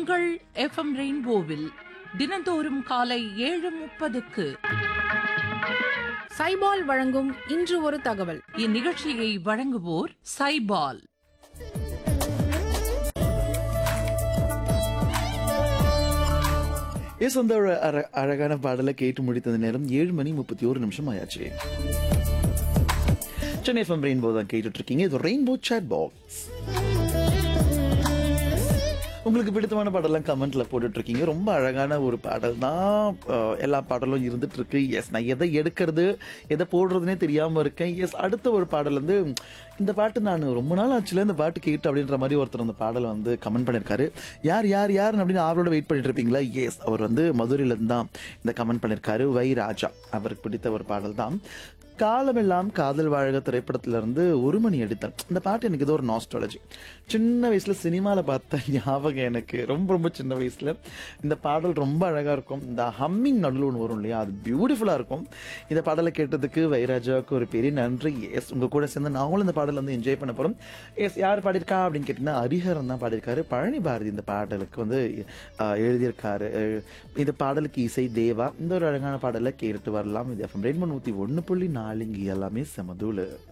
உங்கள் எஃப்எம் ரெயின்போவில் தினந்தோறும் காலை ஏழு முப்பதுக்கு சைபால் வழங்கும் இன்று ஒரு தகவல் இந்நிகழ்ச்சியை வழங்குவோர் சைபால் எஸ் அந்த ஒரு அர- அழகான பாடலை கேட்டு முடித்தது நேரம் ஏழு மணி முப்பத்தி ஒரு நிமிஷம் ஆயாச்சு சென்னை எஃப்எம் ரெயின்போ தான் கேட்டுட்டு இருக்கீங்க இது ரெயின்போ சாட் பாக்ஸ் உங்களுக்கு பிடித்தமான பாடலாம் கமெண்ட்ல போட்டுட்டு இருக்கீங்க ரொம்ப அழகான ஒரு பாடல் தான் அஹ், எல்லா பாடலும் இருந்துட்டு இருக்கு எஸ் நான் எதை எடுக்கிறது எதை போடுறதுனே தெரியாம இருக்கேன் எஸ் அடுத்த ஒரு பாடல் வந்து இந்த பாட்டு நான் ரொம்ப நாள் ஆச்சுல இந்த பாட்டு கேட்டு அப்படின்ற மாதிரி ஒருத்தர் அந்த பாடலை வந்து கமெண்ட் பண்ணியிருக்காரு யார் யார் யார் அப்படின்னு அவரோட வெயிட் பண்ணிட்டு இருப்பீங்களா எஸ் அவர் வந்து மதுரையில இருந்து தான் இந்த கமெண்ட் பண்ணியிருக்காரு வை ராஜா அவருக்கு பிடித்த ஒரு பாடல் தான் காலமெல்லாம் காதல் வாழ்க திரைப்படத்துல இருந்து ஒரு மணி எடுத்தேன் இந்த பாட்டு எனக்கு ஏதோ ஒரு நாஸ்டாலஜி சின்ன வயசுல சினிமாவில் பார்த்த ஞாபகம் எனக்கு ரொம்ப ரொம்ப சின்ன வயசுல இந்த பாடல் ரொம்ப அழகா இருக்கும் இந்த ஹம்மிங் நடுவில் ஒன்று வரும் இல்லையா அது பியூட்டிஃபுல்லா இருக்கும் இந்த பாடலை கேட்டதுக்கு வைராஜாவுக்கு ஒரு பெரிய நன்றி எஸ் உங்க கூட சேர்ந்து நாங்களும் இந்த பாடல் வந்து என்ஜாய் பண்ண போறோம் எஸ் யார் பாடியிருக்கா அப்படின்னு கேட்டீங்கன்னா ஹரிஹரன் தான் பாடியிருக்காரு பழனி பாரதி இந்த பாடலுக்கு வந்து ஆஹ், எழுதியிருக்காரு அஹ், இந்த பாடலுக்கு இசை தேவா இந்த ஒரு அழகான பாடலை கேட்டு வரலாம் இது எஃப்எம் ரெண்டு நூற்றி ஒன்று புள்ளி நாலு இங்கே எல்லாமே செமதூளு